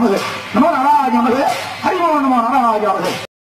நமது நம நாராஜ நமது ஹரிமோ நம நாராஜ நமது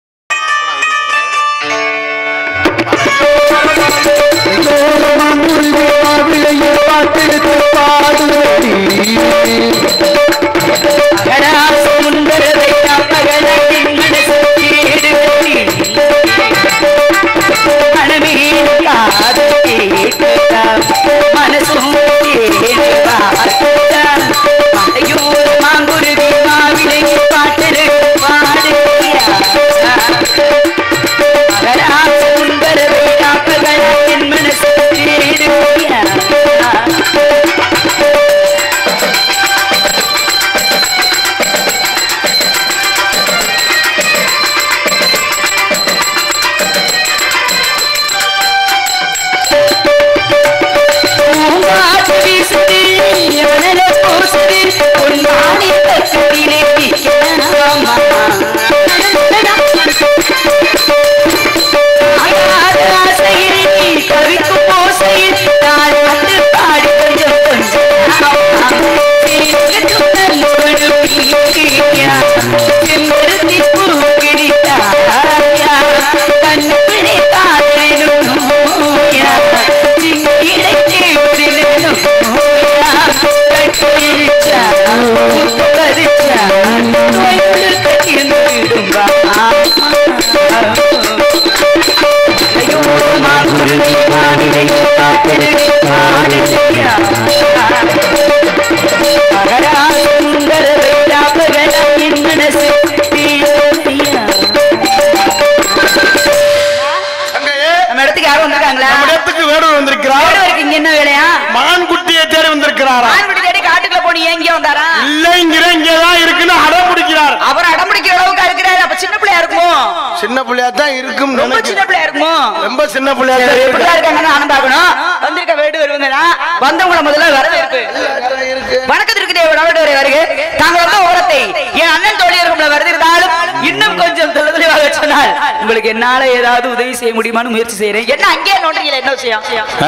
அங்கேயே நம்ம இடத்துக்கு யாரும் வந்திருக்காங்களா நம்ம இடத்துக்கு வேடூர் வந்திருக்கிறார் வேடுவருக்கு இங்க என்ன வேலையா மான்குட்டியை தேடி வந்திருக்கிறாரா ஆண்குடி தேடி காட்டுக்குள்ள போனி ஏன் இங்க வந்தாரா இல்லைங்கிற இங்கதான் இருக்குன்னு அடம் பிடிக்கிறார் அவர் அடம் பிடிக்கிற அளவுக்கு இருக்கிறாரு அப்ப சின்ன பிள்ளையா இருக்குமோ சின்ன பிள்ளையா தான் இருக்கும் ரொம்ப சின்ன பிள்ளையா இருக்குமோ ரொம்ப சின்ன பிள்ளையா தான் எப்படிதான் இருக்கு. இருக்காங்கன்னு நானும் பார்க்கணும் வந்திருக்க வேடுவர் வந்தா வந்தவங்கள முதல்ல வரவேற்பு வணக்கத்திற்கு வேடுவரை வருக தாங்கள் வந்த ஓரத்தை என் அண்ணன் தோழியர்களை வருதிருந்தாலும் இன்னும் கொஞ்சம் தெளிவாக சொன்னால் உங்களுக்கு என்னால ஏதாவது உதவி செய்ய முடியுமான்னு முயற்சி செய்யறேன் என்ன அங்கேயே நோன்றீங்களா என்ன விஷயம்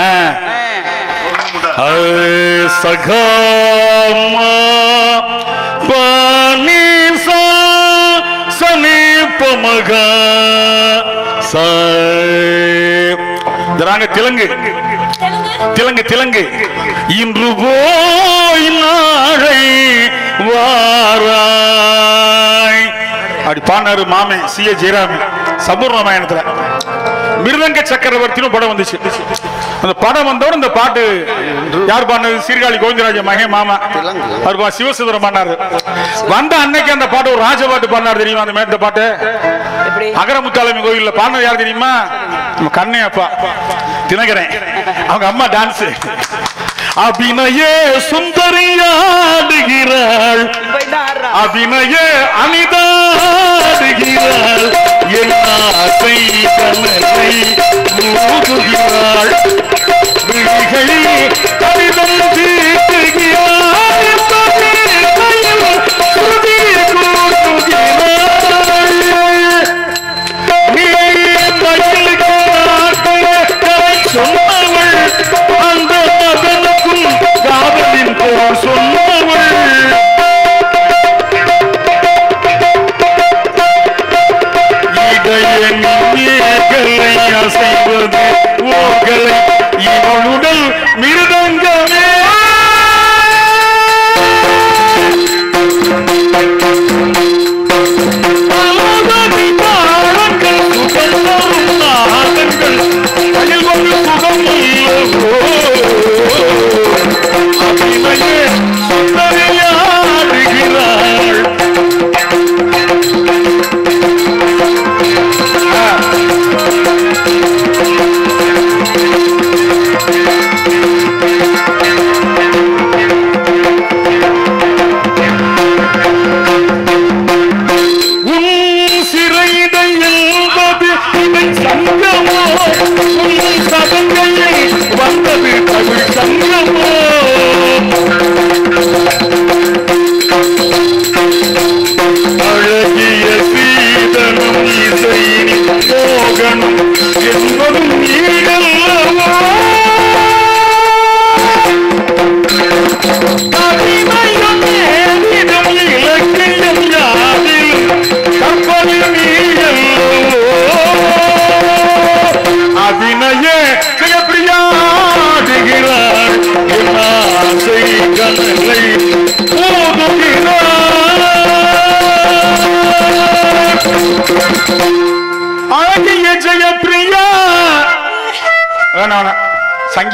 சகமா பனிசா சனீபமக திராங்க திலங்கு திலங்கு திலங்கு இன்று போய் நாளை வாராய் அப்படி பாடினாரு மாமே சி ஏ ஜெயராமன் சபூர் ராமாயணத்துல மிருதங்க சக்கரவர்த்தின்னு படம் வந்துச்சு அந்த படம் வந்தோட இந்த பாட்டு யார் பாடினது சீர்காழி கோவிந்தராஜ மகே மாமா அவர் பா- சிவசுந்தரம் பாடினாரு வந்த அன்னைக்கு அந்த பாட்டு ஒரு ராஜ பாட்டு பாடினார் தெரியுமா அந்த மேட்ட பாட்டு எப்படி அகரமுத்தாலமி கோயில்ல பாடினது யார் தெரியுமா நம்ம கண்ணே அப்பா தினகரன் அவங்க அம்மா டான்ஸ் அபிநய சுந்தரியாடுகிறாள் போய் தான் ஆடுறா அபிநய அனிதாடுகிறாள் என் ஆசை கனவை மூடுகிறாள் விழிகளில் கடிதம் தீட்டுகிறாள் கையில் சுருதி கூட்டுகிறாள் நீ மயில் காட்டு கதை சொன்னவள் அந்த மகனுக்கும் காதலின் போல் சொன்னவள் இதயங்களை அசைவது ஓர்களை இவளுடல் மிருதங்கமே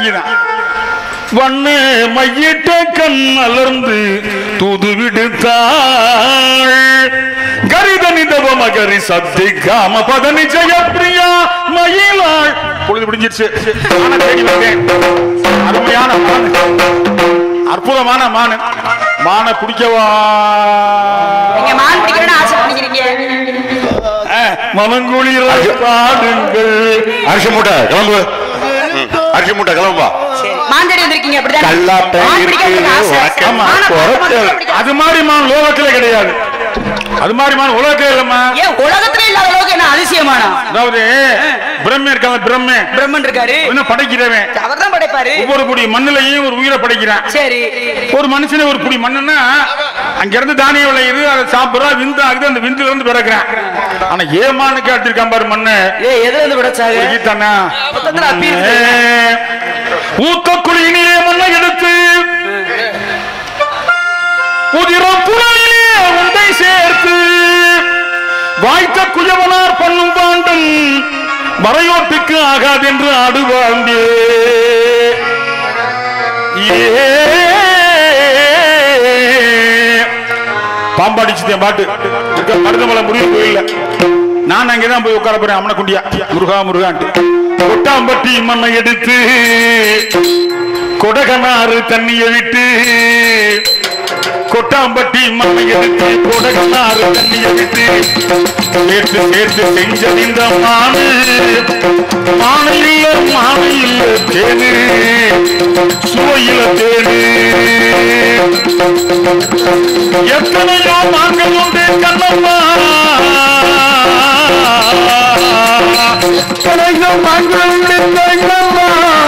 இங்கதான் வண்ண மையிட்ட கண் அலர்ந்து தூது விடுத்தாள் கரிதனி தவ மகரி சத்தி காம பதனி ஜெயப்பிரியா மயிலாள் பொழுது முடிஞ்சிருச்சு ஆனா தேடி வந்தேன் அருமையான மான் அற்புதமான மான் மான பிடிக்கவா நீங்க மான் பிடிக்கணும்னு ஆசைப்படுறீங்க மனங்குளிர பாடுங்கள் அரிசி மூட்டை கிளம்பு ம், அரிசி மூட்டை கிளம்புப்பா மான் தேடி வந்திருக்கீங்க அப்படிதான் கல்லாட்டம் மான் பிடிக்கிறதுக்கு ஆசை. இருக்கு, ஆமா, உனக்கு மானை பார்த்து குறைச்சல். மட்டும் பிடிக்காது. அது மாதிரி மான் லோகத்துல கிடையாது அது மாதிரி மான் உலகத்துல இல்லம்மா ஏன் உலகத்துல இல்லாத அளவுக்கு என்ன அதிசயமானா அதாவது பிரம்ம இருக்காங்க பிரம்ம பிரம்மன் இருக்காரு என்ன படைக்கிறவன் அவர் தான் படைப்பாரு ஒவ்வொரு புடி மண்ணுலயும் ஒரு உயிரை படைக்கிறான் சரி ஒரு மனுஷனே ஒரு புடி மண்ணுன்னா அங்க இருந்து தானியம் விளையுது அதை சாப்பிடுறா விந்து ஆகுது அந்த விந்துல இருந்து பிறக்கிறான் ஆனா ஏமானுக்கு எடுத்திருக்கான் பாரு மண்ணு ஏ எதுல இருந்து படைச்சாங்க கீதானா மொத்தத்துல அப்பி இருக்கு. ஊத்த குழியினிலே மண்ணை எடுத்து உதிரம் புலையிலே உண்டை சேர்த்து வாய்த்த குயவனார் பண்ணும் பாண்டம் மறையோட்டுக்கு ஆகாதென்று ஆடுவாண்டே பாம்பாடிச்சுட்டேன் பாட்டு இருக்க மருதமலை முருகன் கோயில்ல நான் அங்கதான் போய் உட்கார போறேன் அம்மன குண்டியா முருகா முருகான்ட்டு கொட்டாம்பட்டி மண்ணை எடுத்து கொடகனாறு தண்ணியை விட்டு கொட்டாம்பட்டி மண்ணை எடுத்து கொடகனாறு தண்ணியை விட்டு சேர்த்து சேர்த்து செஞ்ச இந்த மானு மானை இல்ல மானை இல்ல தேனு சுவையில தேனு எத்தனையோ மான்கள் உண்டு கண்ணம்மா எத்தனையோ மான்கள் உண்டு கண்ணம்மா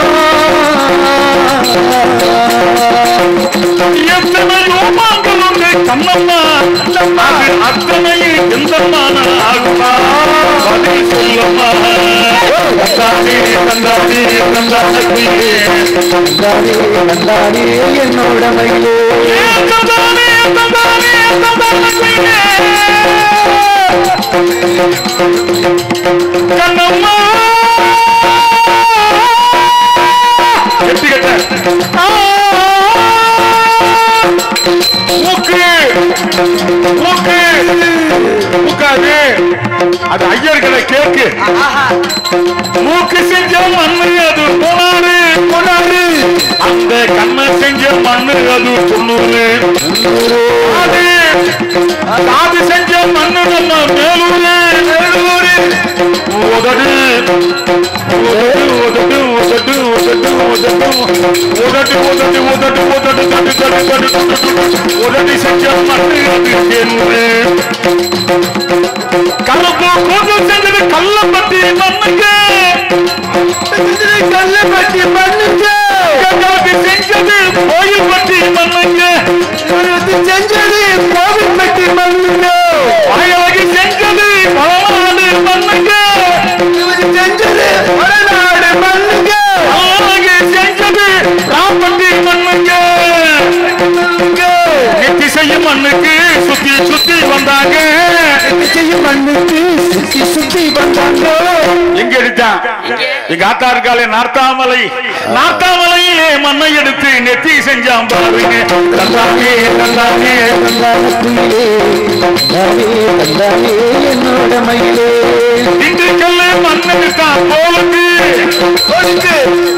எத்தனையோ மான்கள் உண்டு கண்ணம்மா அது அத்தனையும் எந்தமான ஆகுமா பதில் சொல்லம்மா தந்தானே தந்தானே தந்தானே என்னோட மயிலே தந்தானே தந்தானே தந்தானே கண்ணம்மா எப்படி கேட்ட மூக்கு மூக்கு மூக்காது அது ஐயர்களை கேக்கு மூக்கு செஞ்ச மண்ணு அது போனாரு போனாரு அந்த கண்ணை செஞ்ச மண்ணு அது தொண்ணூறு அது காது செஞ்ச மண்ணு நம்ம மேலூரு மேலூரு உதடு உதடு உதடு உதடு உதடு உதடு உதடு உதடு உதடு உதடு தடு தடு தடு தடு உதடு செஞ்ச மண்ணு அது தேனூரு கருப்பு கூந்தல் செஞ்சது கள்ளப்பட்டி மண்ணுக்கு கள்ளப்பட்டி மண்ணுக்கு கங்கலப்பட்டி செஞ்சது கோயில்பட்டி மண்ணுக்கு செஞ்சது கோவில்பட்டி மண்ணுக்கு வயலகி செஞ்சது பழநாடு மண்ணுக்கு செஞ்சது வடநாடு மண்ணுக்கு வயலகி செஞ்சது ராம்பட்டி மண்ணுக்கு நெத்தி செய்யும் மண்ணுக்கு சுத்தி சுத்தி வந்தாங்க செய்யும் மண்ணுக்கு சுத்தி சுத்தி வந்தாங்க எங்க எடுத்தான் எங்க ஆத்தா இருக்காளே நார்த்தாமலை நார்த்தாமலையிலே மண்ணை எடுத்து நெத்தி செஞ்சான் பாருங்க தந்தானே தந்தானே தந்தானே தந்தானே தந்தானே என்னோட மயிலே திண்டுக்கல்ல மண் எடுத்தான் போலுக்கு போலுக்கு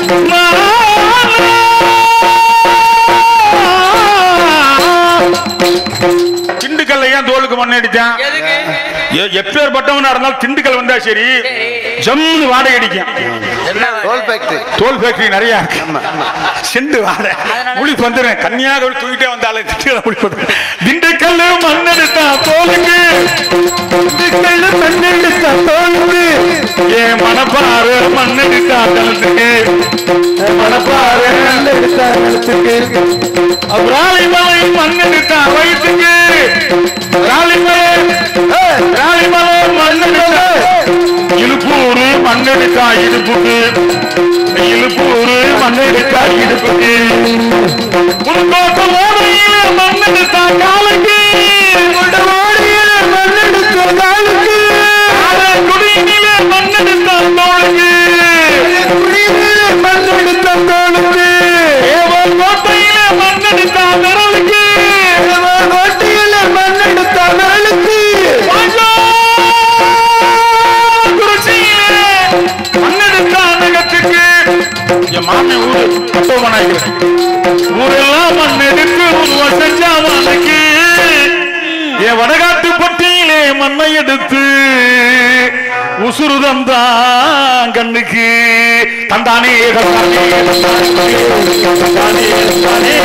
திண்டுக்கல்ல ஏன் தோலுக்கு மண் அடித்தான் எ- எப்பேற்பட்டவனா இருந்தாலும் திண்டுக்கல் வந்தா சரி ஜம்முன்னு வாடகை அடிக்கும் டோல் ஃபேக்டரி தோல் ஃபேக்டரி நிறைய இருக்கு செண்டு வாட முழி வந்துடுறேன் கன்னியாகுமரி தூக்கிட்டே வந்தாலும் திண்டுக்கல் முழி வந்துடுறேன். திண்டுக்கல் மண்ணெடுத்தா தோலுக்கு திண்டுக்கல் மண்ணெடுத்தா தோலுக்கு ஏன் மணப்பாறு மண்ணெடுத்தா தளத்துக்கு மணப்பாறு எடுத்தா நிலத்துக்கு ராலிமலை மண்ணெடுத்தா வயிற்றுக்கு ராலிமலை ஏய், ராலிமலை மண்ணெடுத்தா இழுப்பூரு மண்ணெடுத்தா இடுப்புக்கு இழுப்பூரு மண்ணெடுத்தா இடுப்புக்கு முன்கோட்ட ஓடையில மண்ணெடுத்தா காலுக்கு ஓடையில மண்ணெடுத்தா காலுக்கு குடியில மண்ணெடுத்தா தோளுக்கு குடியில மண்ணெடுத்தா தோளுக்கு மருத்துவமனை ஊரெல்லாம் மண் எடுத்து உருவம் செஞ்சா மண்ணுக்கு என் வடகாட்டு பட்டியிலே மண்ணை எடுத்து உசுருதம் தான் கண்ணுக்கு தந்தானே தந்தானே தந்தானே தந்தானே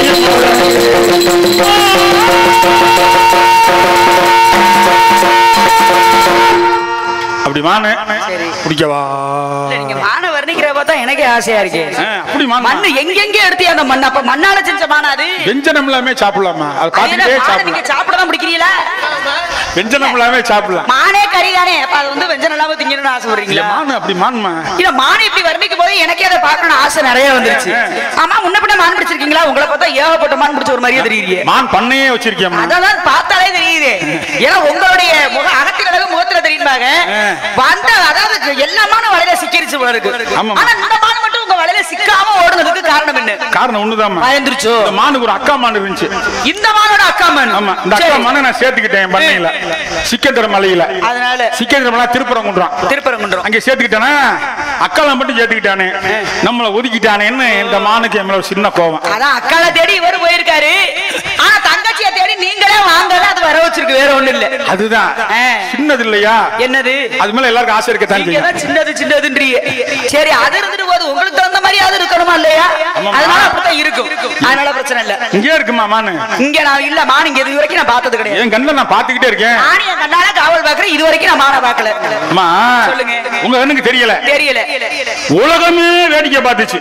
அப்படி மானு சரி. பிடிக்கவா இல்ல, நீங்க மான வர்ணிக்கிற பார்த்தா எனக்கே ஆசையா இருக்கு ஆ, அப்படி மானு மண்ணு எங்கெங்க எடுத்து அந்த மண் அப்ப மண்ணால செஞ்ச மானா அது வெஞ்சனம் எல்லாமே சாப்பிடலாமா அது அது என்ன, பார்த்துக்கிட்டே மானை சாப்பிடலாம் நீங்க சாப்பிட தான் பிடிக்கிறீங்களா வெஞ்சனம் எல்லாமே சாப்பிடலாம் மானே கறி தானே அப்ப அது வந்து வெஞ்சனம் இல்லாம திங்கணும்னு இல்ல ஆசைப்படுறீங்களா மானு அப்படி மானுமா இல்ல மான் இப்படி வர்ணிக்கும் போது எனக்கே அதை பார்க்கணும்னு ஆசை நிறைய வந்துருச்சு ஆமா முன்ன பின்ன மான் பிடிச்சிருக்கீங்களா உங்களை பார்த்தா ஏகப்பட்ட மான் பிடிச்ச ஒரு மாதிரியே தெரியுது மான் பண்ணையே வச்சிருக்கியம்மா அதான் பார்த்தாலே தெரியுது ஏன்னா உங்களுடைய முக அகத்தின் அழகு முகத்துல தெரியுமாங்க வந்த அதாவது எல்லா மானும் வலையில சிக்கிருச்சு போல இருக்கு ஆமா. ஆனா இந்த மான் மட்டும் உங்க வலையில சிக்காம ஓடுனதுக்கு காரணம் என்ன காரணம் ஒண்ணுதாம்மா பயந்துருச்சோ இந்த மானுக்கு ஒரு அக்கா மான் இருந்துச்சு இந்த மானோட அக்கா மான் ஆமா இந்த அக்கா சரி. மானை நான் சேர்த்துக்கிட்டேன் என் பண்ணையில சிக்கந்தர மலையில அதனால சிக்கந்தர மலை திருப்பரங்குன்றம் திருப்பரங்குன்றம் அங்க சேர்த்துக்கிட்டானா அக்கால மட்டும் சேர்த்துக்கிட்டானே நம்மள ஒதுக்கிட்டானேன்னு இந்த மானுக்கு என் மேல ஒரு சின்ன கோவம் அதான் அக்கால தேடி இவர் போயிருக்காரு ஆனா தங்கச்சியை தேடி நீங்களே வாங்கல அது வர வச்சிருக்கு வேற ஒண்ணு இல்ல அதுதான் ஆ. சின்னது இல்லையா என்னது அது மேல எல்லாருக்கும் ஆசை இருக்கத்தான் நீங்க செய்யும் தான் சின்னது சின்னதுன்றீங்க சரி அது இருந்துட்டு போது உங்களுக்கு தகுந்த மாதிரி அது இருக்கணுமா இல்லையா ஆமாம்மா. அதனால அப்படித்தான் இருக்கும் அதனால பிரச்சனை இல்ல இங்கே இருக்குமா மானு இங்க நான் இல்ல மான் இங்க இது வரைக்கும் நான் பார்த்தது கிடையாது என் கண்ணில் நான் பார்த்துக்கிட்டே இருக்கேன் நானும் என் கண்ணால காவல் பாக்குறேன் இது வரைக்கும் நான் மானை பார்க்கல அம்மா சொல்லுங்க. உங்க கண்ணுக்கு தெரியல தெரியல உலகமே வேடிக்கை பார்த்துச்சு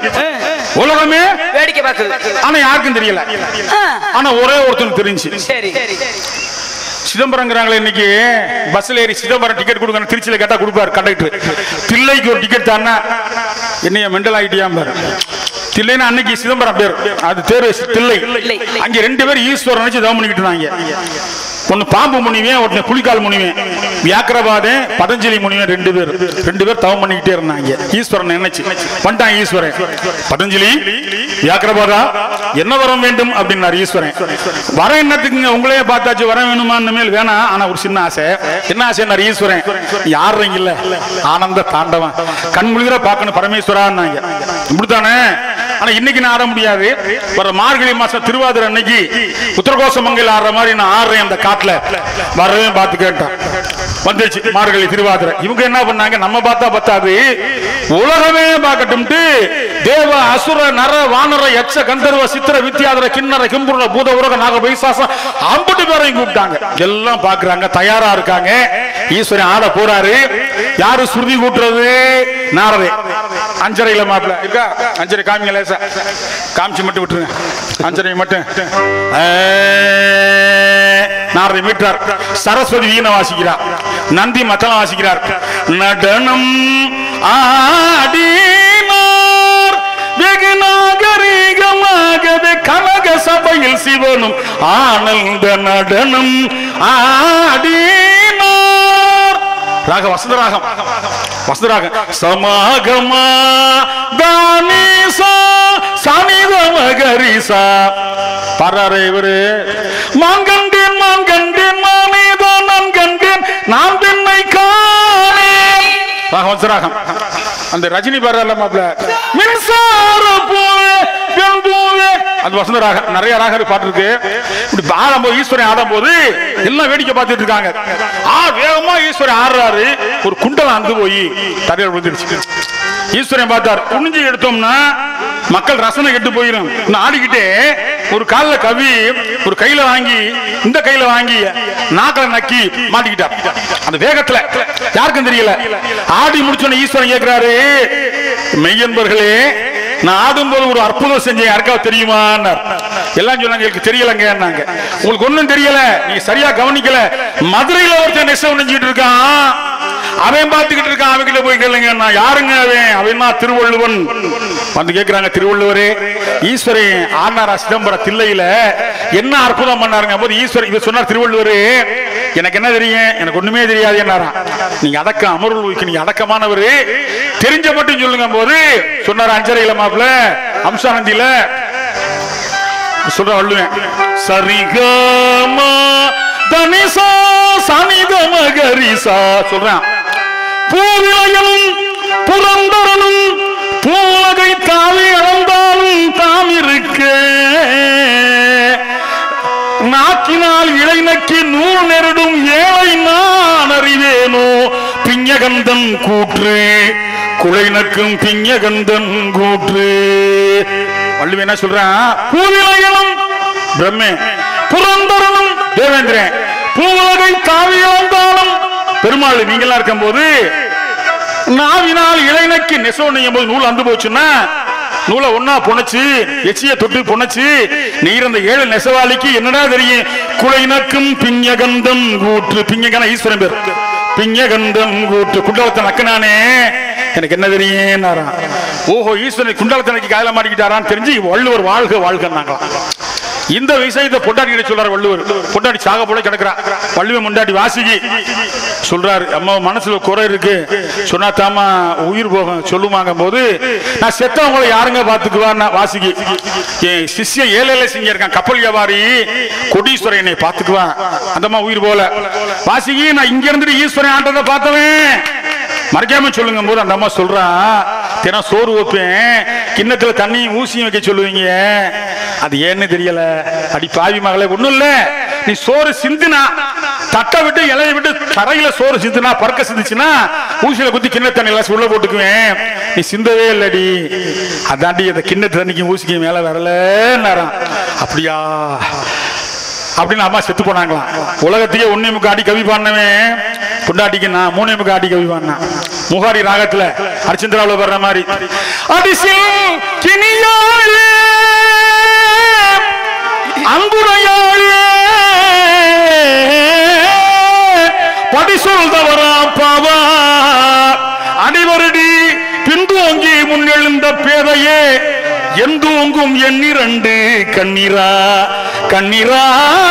உலகமே வேடிக்கை பாக்குது ஆனா யாருக்கும் தெரியல ஆ, ஆனா ஒரே ஒருத்தனுக்கு தெரிஞ்சு சரி சிதம்பரங்கிறாங்களே இன்னைக்கு பஸ்ல ஏறி சிதம்பரம் டிக்கெட் கொடுங்க திருச்சியில கேட்டா கொடுப்பாரு கண்டக்டர் தில்லைக்கு ஒரு டிக்கெட் தானே என்னைய மெண்டல் ஆகிட்டியா பாரு தில்லைன்னா அன்னைக்கு சிதம்பரம் பேர் அது தேர் தில்லை அங்க ரெண்டு பேரும் ஈஸ்வரன் நினைச்சு தவம் பண்ணிக்கிட்டு இருந்தாங்க ஒன்னு பாம்பு முனிவேன் ஒன்னு புலிக்கால் முனிவேன் வியாக்கிரபாதே பதஞ்சலி முனிவேன் ரெண்டு பேர் ரெண்டு பேர் தவம் பண்ணிக்கிட்டே இருந்தாங்க ஈஸ்வரன் நினைச்சு வந்துட்டான் ஈஸ்வரன் பதஞ்சலி வியாக்கிரபாதா என்ன வரம் வேண்டும் அப்படின்னாரு ஈஸ்வரன் வர என்னத்துக்குங்க உங்களையே பார்த்தாச்சு வர வேணுமா மேல் வேணாம் ஆனா ஒரு சின்ன ஆசை என்ன ஆசைன்னாரு ஈஸ்வரன் யாரும் இல்ல ஆனந்த தாண்டவன் கண் முழுகிற பார்க்கணும் பரமேஸ்வரான்னாங்க இப்படித்தானே ஆனா இன்னைக்கு நான் ஆட முடியாது வர மார்கழி மாசம் திருவாதிரை அன்னைக்கு உத்தரகோச மங்கையில் ஆடுற மாதிரி நான் ஆடுறேன் அந்த காட்டுல வரவே பார்த்து கேட்டேன் வந்துருச்சு மார்கழி திருவாதிரை இவங்க என்ன பண்ணாங்க நம்ம பார்த்தா பத்தாது உலகமே பார்க்கட்டும்ட்டு தேவ அசுர நர வானர யட்ச கந்தர்வ சித்திர வித்யாதர கிண்ணற கிம்புர பூத உலக நாக பைசாசம் அம்பட்டு பேரையும் கூப்பிட்டாங்க எல்லாம் பாக்குறாங்க தயாரா இருக்காங்க ஈஸ்வரன் ஆட போறாரு யாரு சுருதி கூட்டுறது நாரதே அஞ்சரையில மாப்பிள இருக்கா அஞ்சரை காமிங்க லேசா காமிச்சு மட்டும் விட்டுருங்க அஞ்சரை மட்டும் ஏ, நாரதை மீட்டார் சரஸ்வதி வீணை வாசிக்கிறார் நந்தி மத்தளம் வாசிக்கிறார் நடனம் ஆடினார் வெகு நாகரீகமாகவே கனக சபையில் சிவனும் ஆனந்த நடனம் ஆடினார் ராக வசந்தராகம் வசந்தராகம் சமாகமா தானிசா சனிதமகரிசா பாடுறாரு இவரு மான் கண்டேன் மான் கண்டேன் மானேதோ நான் கண்டேன் நான் பெண்ணை காணேன் ராகம் வசந்தராகம் அந்த ரஜினி பாடுறாருல மாப்ள மின்சார பூவே பெண் பூவே அந்த வசந்த ராகம் நிறைய ராகம் பாட்டு இருக்கு இப்படி ஆடும்போது ஈஸ்வரன் ஆடும்போது எல்லாம் வேடிக்கை பார்த்துட்டு இருக்காங்க ஆ வேகமா ஈஸ்வரன் ஆடுறாரு ஒரு குண்டலம் அந்து போய் தரையில் விழுந்துருச்சு ஈஸ்வரன் பார்த்தார் குனிஞ்சு எடுத்தோம்னா மக்கள் ரசனை கெட்டு போயிடும் நான் ஆடிக்கிட்டே ஒரு கால்ல கவி ஒரு கையில வாங்கி இந்த கையில வாங்கி நாக்கல நக்கி மாட்டிக்கிட்டார் அந்த வேகத்துல யாருக்கும் தெரியல ஆடி முடிச்சோன்னு ஈஸ்வரன் கேட்கிறாரு மெய்யன்பர்களே நான் ஆடும்போது ஒரு அற்புதம் செஞ்சேன் யாருக்காவது தெரியுமான்னார் எல்லாம் சொன்னாங்க எனக்கு தெரியலங்கன்னாங்க உங்களுக்கு ஒண்ணும் தெரியல நீங்க சரியா கவனிக்கல மதுரையில ஒருத்தன் நெசவு நெஞ்சிட்டு இருக்கான் அவன் பார்த்துக்கிட்டு இருக்கான் அவன்கிட்ட போய் கேளுங்க நான் யாருங்க அவன் அவன் தான் திருவள்ளுவன் வந்து கேக்குறாங்க திருவள்ளுவரே ஈஸ்வரன் ஆனாரா சிதம்பரம் தில்லையில என்ன அற்புதம் பண்ணாருங்க போது ஈஸ்வரன் இவர் சொன்னார் திருவள்ளுவர் எனக்கு என்ன தெரியும் எனக்கு ஒண்ணுமே தெரியாது என்னாரா நீங்க அடக்கம் அமர்வுக்கு நீங்க அடக்கமானவர் தெரிஞ்ச மட்டும் சொல்லுங்க போது சொன்னார் அஞ்சரையில மாப்பிள அம்சானந்தியில சொல்ற வள்ளுவேன் சரிகமா தனிசா சனிதம கரிசா சொல்றேன் பூவிலையனும் புரந்தரனும் பூலகை தாவி அளந்தாலும் தாம் பிஞ்சகந்தன் கூற்று குலைநக்கும் பிஞ்சகந்தன் கூற்று வள்ளுவன் என்ன சொல்றான் பூவிலைகளும் பிரம்மே புரந்தரனும் தேவேந்திரன் பூவுலகை காவியந்தாலும் பெருமாள் நீங்களா இருக்கும் போது நாவினால் இளைஞக்கு நெசவு நெய்யும் போது நூல் அந்து போச்சுன்னா நூலை ஒன்னா புனைச்சு எச்சிய தொட்டு புனைச்சு நீர் அந்த ஏழு நெசவாளிக்கு என்னடா தெரியும் குலைநக்கும் பிஞ்சகந்தம் கூற்று பிஞ்சகன ஈஸ்வரன் பேர் பிஞ்சகந்தம் கூற்று குண்டலத்தை நக்கனானே எனக்கு என்ன தெரியும் ஓஹோ ஈஸ்வரன் குண்டலத்தை நக்கி காயல மாட்டிக்கிட்டாரான்னு தெரிஞ்சு வள்ளுவர் வாழ்க வாழ்கன்னாங்களாம் இந்த விஷயத்தை பொண்டாட்டி கிட்ட சொல்றாரு வள்ளுவர் பொண்டாட்டி சாக போல கிடக்குறா வள்ளுவ முண்டாட்டி வாசிகி சொல்றாரு அம்மா மனசுல குறை இருக்கு சொன்னா தாமா உயிர் போகும் சொல்லுவாங்க போது நான் செத்தவங்களை யாருங்க பாத்துக்குவான் வாசிகி என் சிஷ்யன் ஏழை சிங்க இருக்கான் கப்பல் வியாபாரி கொடீஸ்வரன் என்னை பாத்துக்குவான் அந்தம்மா உயிர் போல வாசிகி நான் இங்க இருந்துட்டு ஈஸ்வரன் ஆண்டதை பார்த்தவன் மறைக்காம சொல்லுங்க போது அந்த அம்மா சொல்றா தினம் சோறு வைப்பேன் கிண்ணத்துல தண்ணியும் ஊசியும் வைக்க சொல்லுவீங்க அது ஏன்னு தெரியல அடி பாவி மகளே ஒண்ணும் இல்ல நீ சோறு சிந்துனா தட்டை விட்டு இலைய விட்டு தரையில சோறு சிந்துனா பறக்க சிந்துச்சுன்னா ஊசியில குத்தி கிண்ண தண்ணி எல்லாம் உள்ள போட்டுக்குவேன் நீ சிந்தவே இல்லடி அதாண்டி அந்த கிண்ண தண்ணிக்கும் ஊசிக்கும் மேல வரலன்னாராம் அப்படியா அப்படின்னு அம்மா செத்து போனாங்களாம் உலகத்தையே ஒன்னே முக்க அடி கவி பாடினவன் பொண்டாட்டிக்கு நான் மூணே முக்க அடி கவி பாடினான் முகாரி ராகத்துல அரிச்சந்திராவில் வர்ற மாதிரி அடிசி கிணியாளே அன்புடையாளே படி சொல்தவரா பாவா அடிவருடி பின்தோங்கி முன்னெழுந்த பேதையே எந்தோங்கும் எண்ணிரண்டு கண்ணீரா கண்ணீரா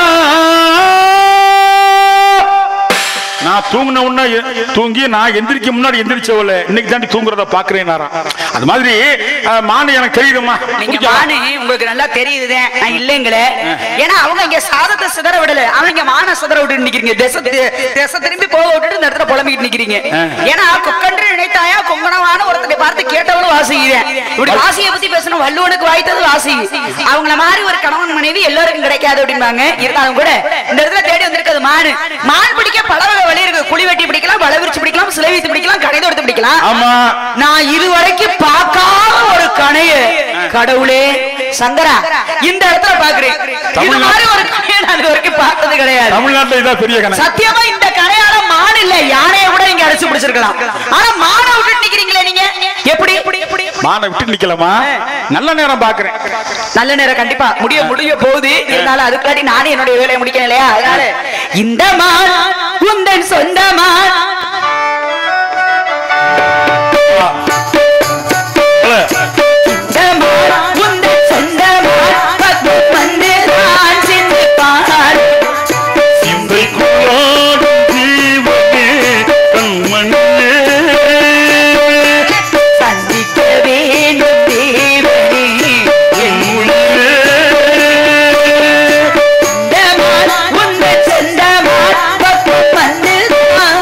நான் தூங்கின உடனே எ- தூங்கி நான் எந்திரிக்க முன்னாடி எந்திரிச்சவள இன்னைக்கு தாண்டி தூங்குறத பாக்குறேன் அது மாதிரி அஹ், மானு எனக்கு தெரியுதுமா நீங்க மானு உங்களுக்கு நல்லா தெரியுதுதான் நான் இல்லைங்களே ஏன்னா அவங்க இங்க சாதத்தை சிதற விடல அவங்க மான சிதற விட்டு நிக்கிறீங்க திசை தி- திசை திரும்பி போக விட்டுட்டு இந்த இடத்துல புலம்பிட்டு நிக்கிறீங்க ஏன்னா கொக்கன்று நினைத்தாயா கொங்கணவான ஒருத்தனை பார்த்து கேட்டவனும் வாசிக்கிறேன் இப்படி வாசியை பத்தி பேசணும் வள்ளுவனுக்கு வாய்த்தது வாசி அவங்கள மாதிரி ஒரு கணவன் மனைவி எல்லாருக்கும் கிடைக்காது அப்படிம்பாங்க இருந்தாலும் கூட இந்த இடத்துல தேடி வந்திருக்கிறது மானு மான் பிடிக்க பல வகை வழி இருக்கு குழி வெட்டி பிடிக்கலாம் வலை விரிச்சு பிடிக்கலாம் சிலை வைத்து பிடிக்கலாம் கடைந்து எடுத்து பிடிக்கலாம் ஆமா நான் இதுவரைக்கும் பார்க்காத ஒரு கணைய கடவுளே சங்கரா இந்த இடத்துல பாக்குறேன் இது தமிழ்நாடு- மாதிரி ஒரு கணையை நான் இது வரைக்கும் பார்த்தது கிடையாது தமிழ்நாட்டுல இதான் பெரிய கணக்கு சத்தியமா இந்த கடையால மான் இல்ல யானைய கூட நீங்க அடிச்சு பிடிச்சிருக்கலாம் ஆனா மானை விட்டுட்டு நிக்கிறீங்களே நீங்க எப்படி எப்படி எப்படி மானை விட்டு நிக்கலாமா நல்ல நேரம் பாக்குறேன் நல்ல நேரம் கண்டிப்பா முடிய முடிய போகுது இருந்தாலும் அதுக்காட்டி நானே என்னுடைய வேலையை முடிக்கணும் இல்லையா அதனால இந்த மான் உந்தன் சொந்த மான் இந்த மான் உந்தன் சொந்த மான் பக்கம் வந்து நான் சிந்திப்பான் சிந்தைக்குள்ளாடும் ஜீவனே கண்மணியே சந்திக்க வேண்டும் தேவனே என் உள்ளே இந்த மான் உந்தன் சொந்த மான் பக்கம் வந்து நான்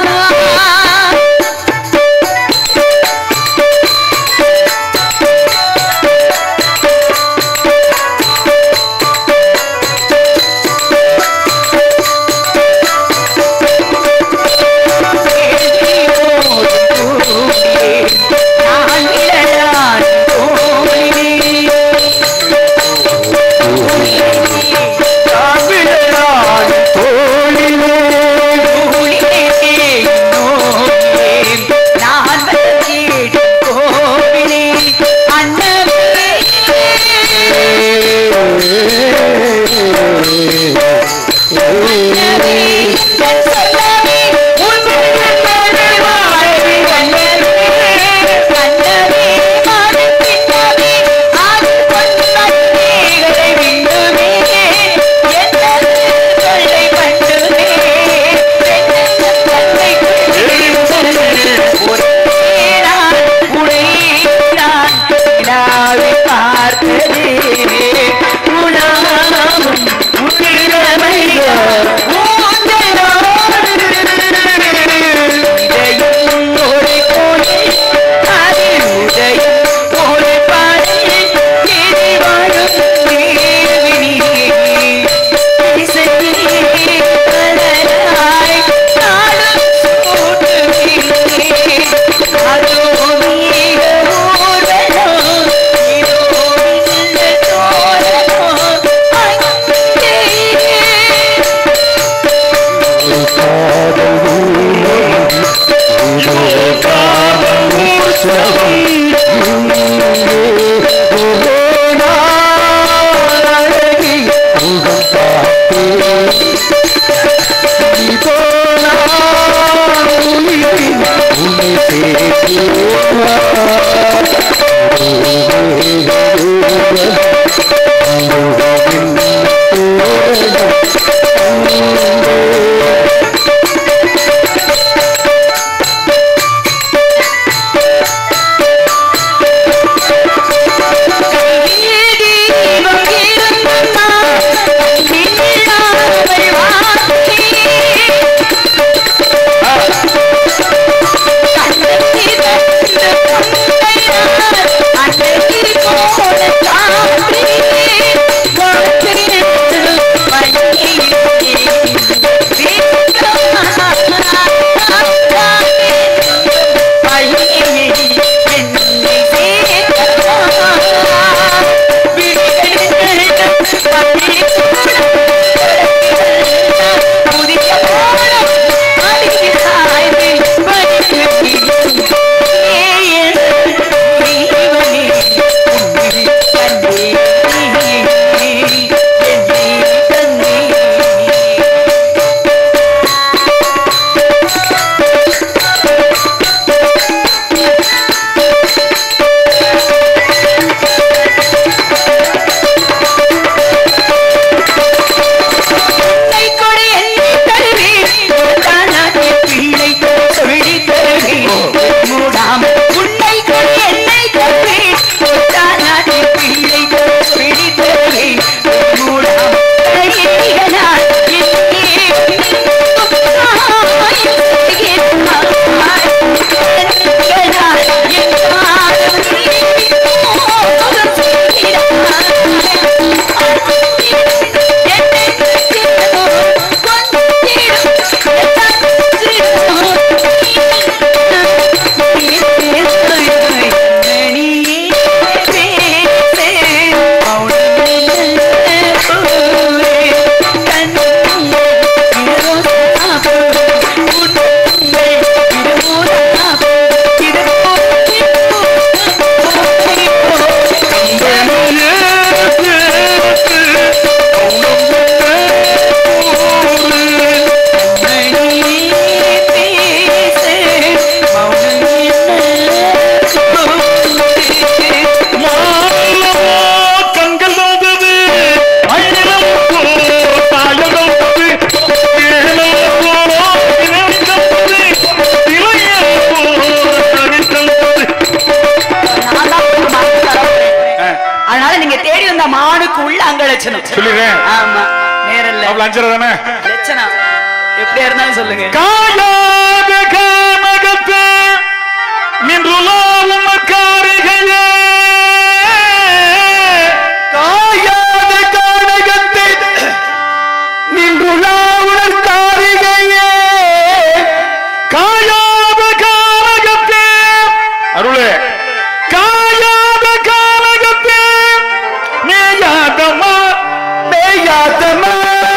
நான் விழலான் நான் வந்தேன் கோவிலே அண்ணவே அண்ணவே என் சொல்லவே உன் மனமே வாழ்வி அண்ணவே அண்ணவே மாடு பின்னவே ஆடு பொன்னீகளை விண்ணுமே என்னது கொள்ளை பண்ணுமே என்னது தன்னை ஒரேதான் உடைதான் நிலாவை பார்த்ததே உலாவும் உயிரமையோ ஊஞ்சலோடு கண்கள் வந்தது அயலம் போ தாயகம் வந்து ஏலம் போ இணைக்கம் வந்து இளையம் போ தனித்தம் வந்து அதனால நீங்க தேடி வந்த மானுக்கு உள்ள அங்க லட்சணம் சொல்லிடுறேன். ஆமா நேரல்ல அவ்வளவு அஞ்சரை தானே லட்சணம் எப்படியா இருந்தாலும் சொல்லுங்க காயாத கானகத்து நின்றுலாவும் காரிகையே காயாத கானகத்தை நின்றுலாவுடன் காரிகையே காயாத கானகத்தே அருளே காயாத கானகத்தே மேயாதமா மேயாதமா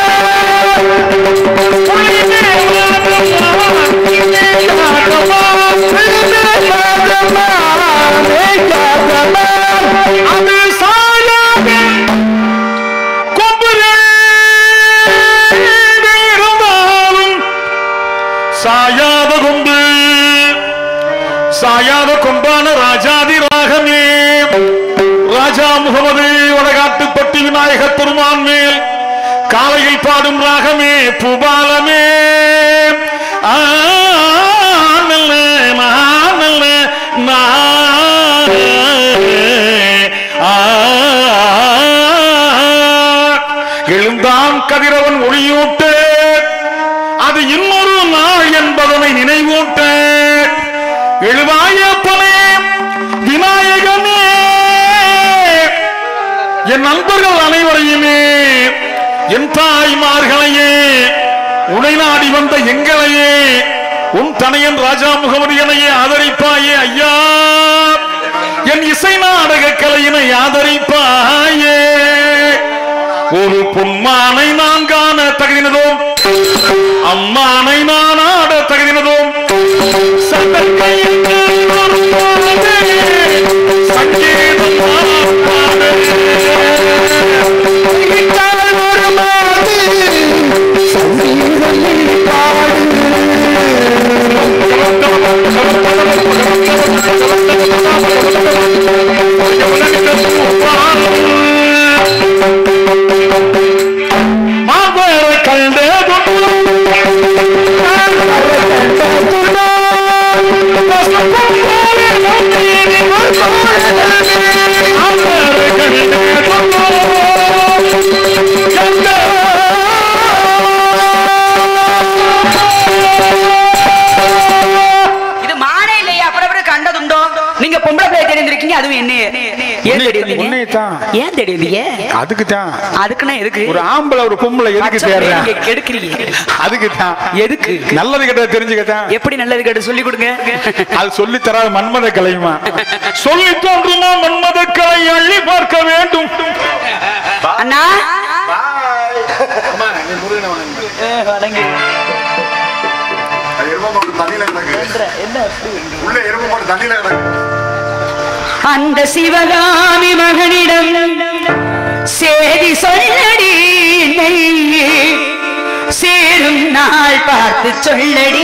சாயாத கொம்பு சாயாத கொம்பான ராஜாதி ராகமே ராஜா முகமது வடகாட்டுப்பட்டி விநாயக பெருமான் மேல் காலையில் பாடும் ராகமே பூபாலமே ஆ, நல்ல, நான் நல்ல, நான், ஆ, எழுந்தான் கதிரவன் ஒளியூட்ட அது இன்னொரு நாள் என்பதனை நினைவூட்ட எழுவாயப்பனே விநாயகனே என் நண்பர்கள் அனைவரையுமே என் தாய்மார்களையே உனை நாடி வந்த எங்களையே உன் தனையன் ராஜா முகமது எனையே ஆதரிப்பாயே ஐயா என் இசை நாடக கலையினை ஆதரிப்பாயே ஒரு பொன்மானை நான் காண தகுதினதும் அம்மானை நான் ஆட தகுதினதும் சங்கீதம் சங்கீதம் பாடு வந்தீங்க உன்னையத்தான். ஏன் தேடி வந்தீங்க அதுக்கு தான் அதுக்குன்னா எதுக்கு ஒரு ஆம்பளை ஒரு பொம்பளை எதுக்கு பச்சை தேடுறேன் நீங்க கெடுக்குறீங்க அதுக்கு தான் எதுக்கு நல்லது கெட்டது தெரிஞ்சுக்கத்தான் எப்படி நல்லது கேட்டு சொல்லி கொடுங்க அது சொல்லி தராத மன்மத கலையுமா சொல்லி தோன்றுமா மன்மத கலை அள்ளி பார்க்க வேண்டும் அண்ணா அஹ், வணங்கி. அந்த சிவகாமி மகனிடம் சேதி சொல்லடி என்னை சேரும் நாள் பார்த்து சொல்லடி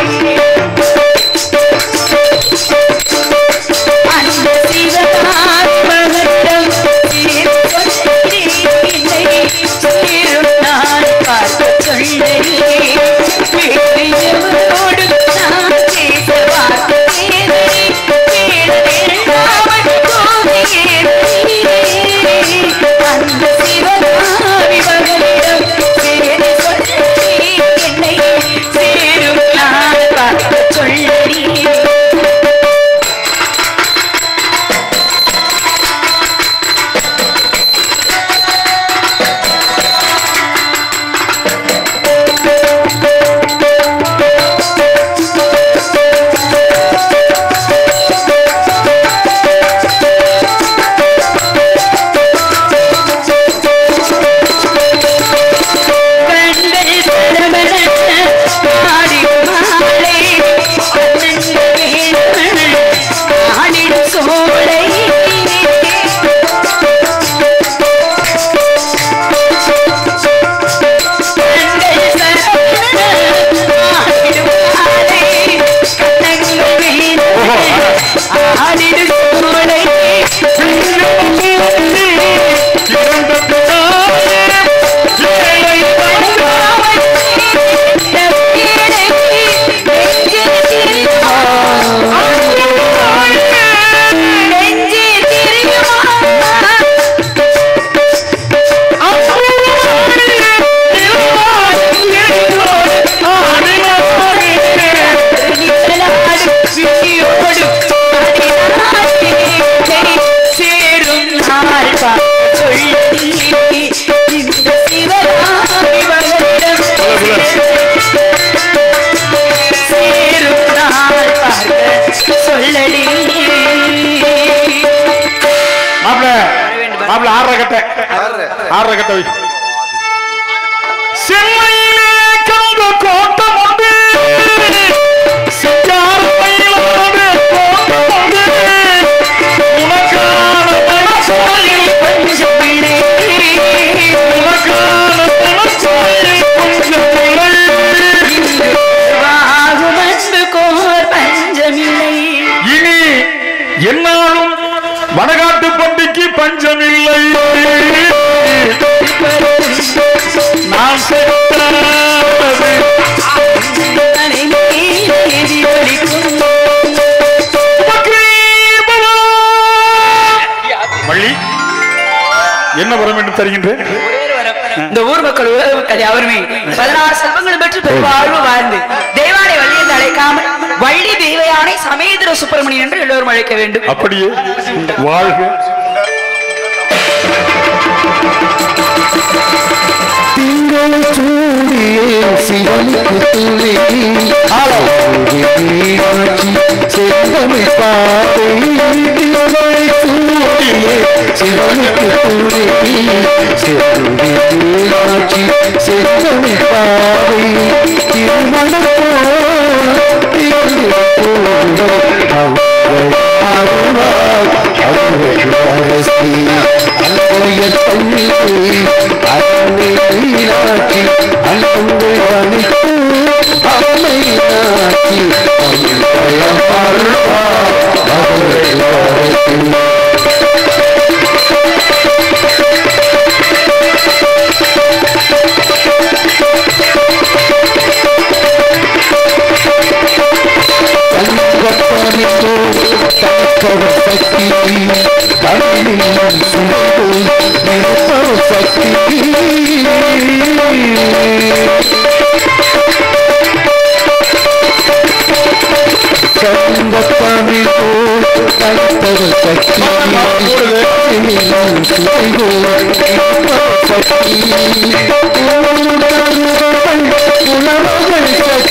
அந்த சிவகாமி மகனிடம் சேதி சொல்லடி என்னை சேரும் நாள் பார்த்து சொல்லடி வேறு எவரோடு நான் பேச வார்த்தை ஏதடி? கேள வேண்டாமல் போகிறேன். அந்த சிவகாமி மகனிடம் சேதி சொல்லடி என்னை சேரும் நாள் பார்த்து சொல்லடி கண்கள் பரபர ஆடிடும் மாலை கண்ணங்கள் வேணுமன ஆடிடும் சோலை கண்கள் பரபர ஆடிடும் மாலை கண்ணங்கள் வேணுமன ஆடிடும் சோலை சேரும் நாள் பார்த்து சொல்லி இந்த சிவகாமி மகளிடம் சேரும் நாள் பார்க்க சொல்லடி மாப்பிள மாப்பிள ஆறரை கட்ட ஆறரை கட்ட வை சென்னையிலே கந்த கோட்டம் உண்டு சிங்கார மயிலோடு கோட்டம் உண்டு உனக்கான மனசோயில் கொஞ்சம் பிழை உனக்கான மனசோயில் கொஞ்சம் பிழை வாகும் அன்பு கோர் பஞ்சமில்லை இனி என்னாலும் வடகாட்டு பண்டிக்கு பஞ்சமில்லை நான் செத்தது தலை மீறி ஒலிக்கும் வள்ளி என்ன வரம் என்று தருகின்றேன் இந்த ஊர் மக்கள் உலக மக்கள் யாவருமே பதினாறு செல்வங்கள் பெற்று பெருவாழ்வு வாழ்ந்து தெய்வானை வள்ளி என்று அழைக்காமல் வள்ளி தெய்வயானை சமேந்திர சுப்பிரமணியன் என்று எல்லோரும் அழைக்க வேண்டும் அப்படியே வாழ்க திங்கள் சூடியே சிவனுக்கு துணை அழகு மீனாட்சி செந்தமிழ் பாதை திங்கள் சூடியே சிவனுக்கு துணை செல்வி மீனாட்சி செந்தமிழ் பாதை திருமணம் அருவாய் அருவாய் அன்புயர் தண்ணி அருமை மீனாட்சி அன்பு அணித்து அம்மை நாட்சி அன்பயம் அருள்வாய் தனித்தது சக்தி உணவுகள்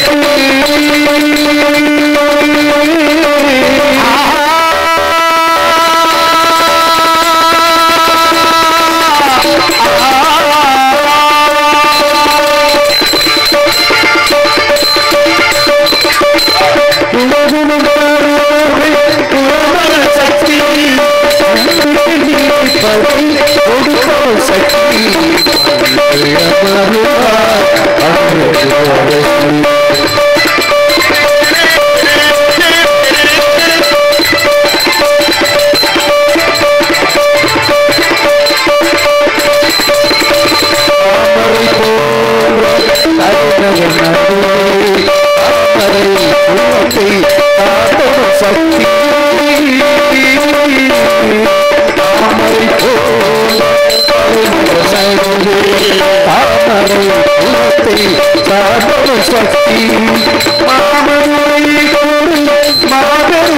சக்தி கொடுப்போம் சக்தி சக்தி சக்தி மாபெரும்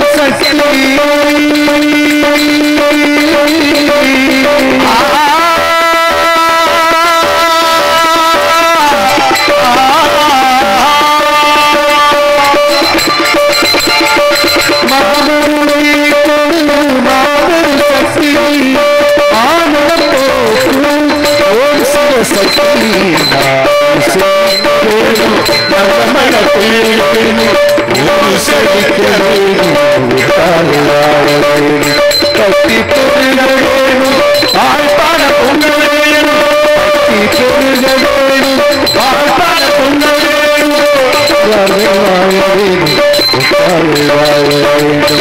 கட்டி பொருள் வேணும் ஆழ்பான பொங்கல் வேணும் கட்டி பொருள் வேணும் ஆழ்பான பொங்கல் வேணும் வாழ வேணும் வாழ வேண்டும்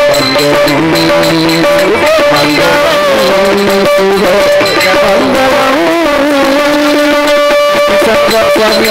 மங்களம் சுக மங்களம் சத்வஸ்வாமி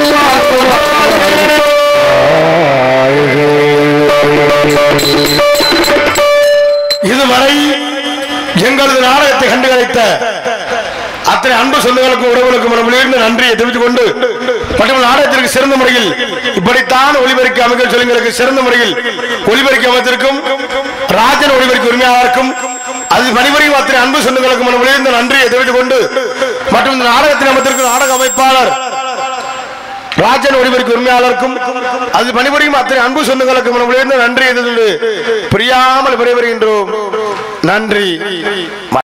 இதுவரை எங்களது நாடகத்தை கண்டுகளித்த அத்தனை அன்பு சொந்தங்களுக்கும் உறவுகளுக்கும் மனமிலிருந்து நன்றியை தெரிவித்துக் கொண்டு மற்றும் நாடகத்திற்கு சிறந்த முறையில் இப்படித்தான் ஒளிபெருக்கி அமைக்க சொல்லுங்களுக்கு சிறந்த முறையில் ஒளிபெருக்கி அமைத்திருக்கும் ராஜன் ஒளிபெருக்கி உரிமையாளருக்கும் அது பணிபுரியும் அத்தனை அன்பு சொந்தங்களுக்கும் மனமிலிருந்து நன்றியை தெரிவித்துக் கொண்டு மற்றும் இந்த நாடகத்தின் அமைத்திருக்கும் நாடக அமைப்பாளர் ராஜன் ஒளிபெருக்கு உரிமையாளருக்கும் அது பணிபுரியும் அத்தனை அன்பு சொந்தங்களுக்கு நம்முடைய நன்றி எதிர்த்து பிரியாமல் விடைபெறுகின்றோம் நன்றி